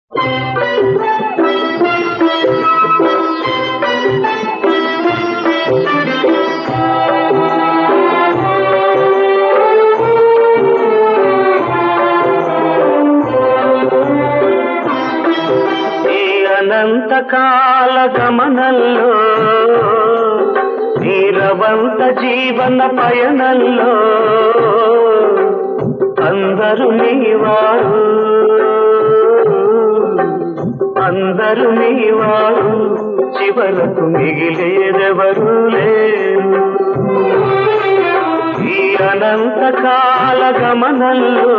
ఈ అనంతకాల గమనంలో నీరవంత జీవన పయనంలో అందరూ నీవారు అందరూ నీవారు చివరకు మిగిలేదెవరు లేరు ఈ అనంతకాల గమనంలో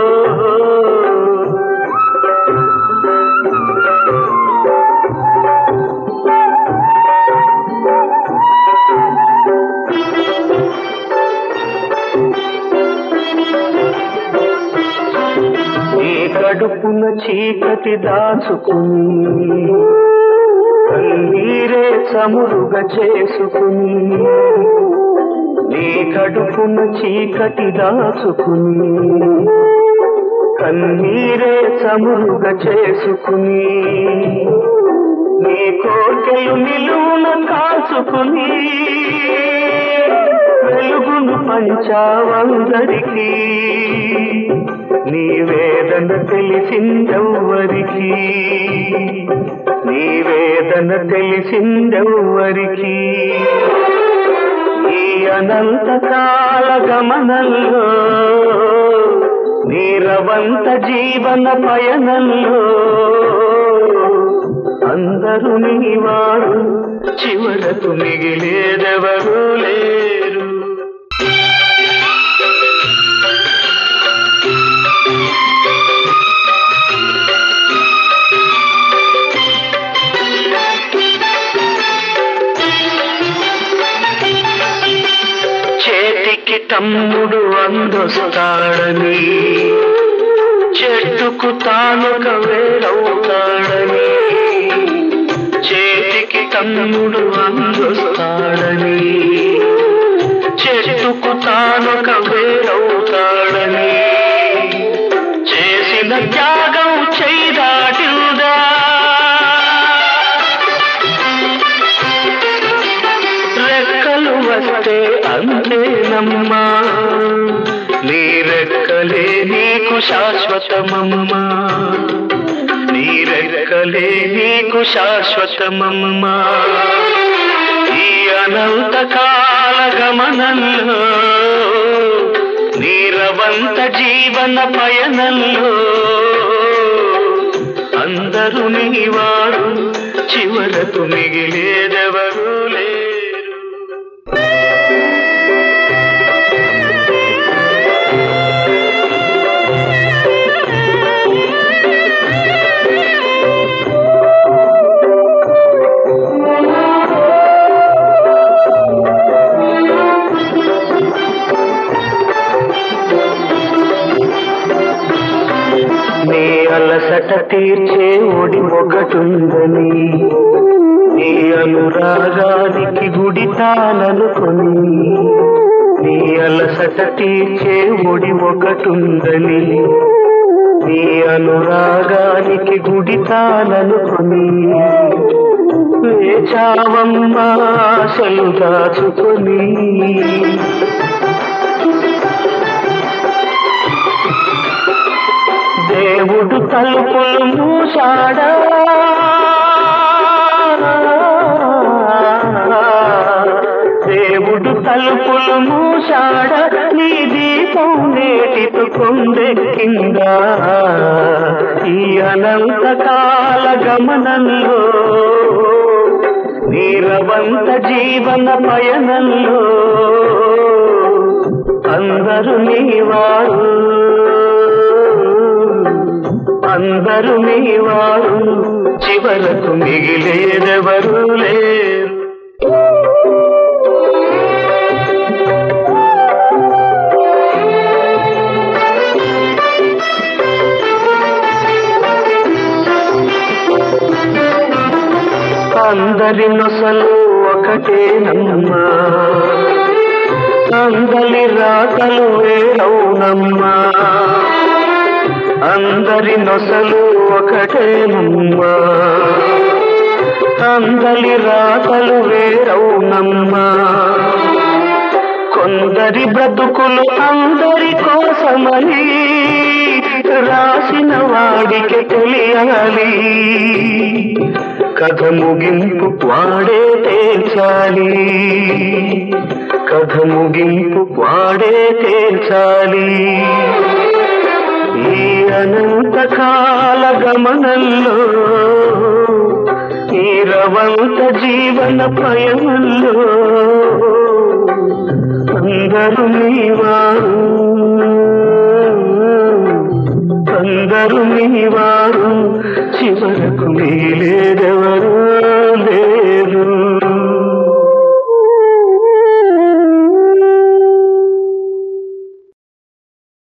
నీ కడుపున చీకటి దాచుకుని కన్నీరే చమురుగా చేసుకుని నీ కడుపున చీకటి దాచుకుని కన్నీరే చమురుగా చేసుకుని నీ కోటలు నిలువున కాచుకుని వెలుగును పంచావందరికీ నీ వేదన తెలిసిందెవ్వరికి నీ వేదన తెలిసిందెవ్వరికి ఈ అనంతకాల గమనంలో నీరవంత జీవన పయనంలో అందరూ నీవారు చివరకు మిగిలేదెవరూ లేరు చేతికి తమ్ముడు అందొస్తాడని చెట్టుకు తానొక వేరవుతాడని చేతికి తమ్ముడు అందొస్తాడని చెట్టుకు తానొక వేరవుతాడని చేసిన త్యాగం చేయదాటిదా రెక్కలు వస్తే అంతేనమ్మా నీ రెక్కలే నీకు శాశ్వతమమ్మా నీ రెక్కలే నీకు శాశ్వతమమ్మా ఈ అనంతకాల గమనంలో నీరవంత జీవన పయనంలో అందరూ నీవారు చివరకు మిగిలేదెవరూ లేరు నీ అలసట తీర్చే ఒడి ఒకటుందని నీ అనురాగానికి గుడి తాననుకొని నీ అలసట తీర్చే ఒడి ఒకటుందని నీ అనురాగానికి గుడి తాననుకొని వేచావమ్మా ఆశలు దాచుకొని దేవుడు తలుపులు మూసాడా దేవుడు తలుపులు మూసాడా నీ దీపం నేటితో కొండెక్కిందా ఈ అనంతకాల గమనంలో నీరవంత జీవన పయనంలో అందరూ నీవారు అందరూ నీవారు చివరకు మిగిలేదెవరూ లేరు అందరి నొసలు ఒకటేనమ్మా అందరి రాతలు వేరవునమ్మా అందరి నొసలు ఒకటేనమ్మా అందరి రాతలు వేరవునమ్మా కొందరి బ్రతుకులు అందరి కోసమని రాసిన వాడికి తెలియాలి కథ ముగింపు వాడే తేల్చాలి కథ ముగింపు వాడే తేల్చాలి ఈ అనంత కాల గమనంలో ఈ రవంత జీవన పయనంలో అందరూ నీవారు అందరూ నీవారు చివరకు మిగిలేదెవరు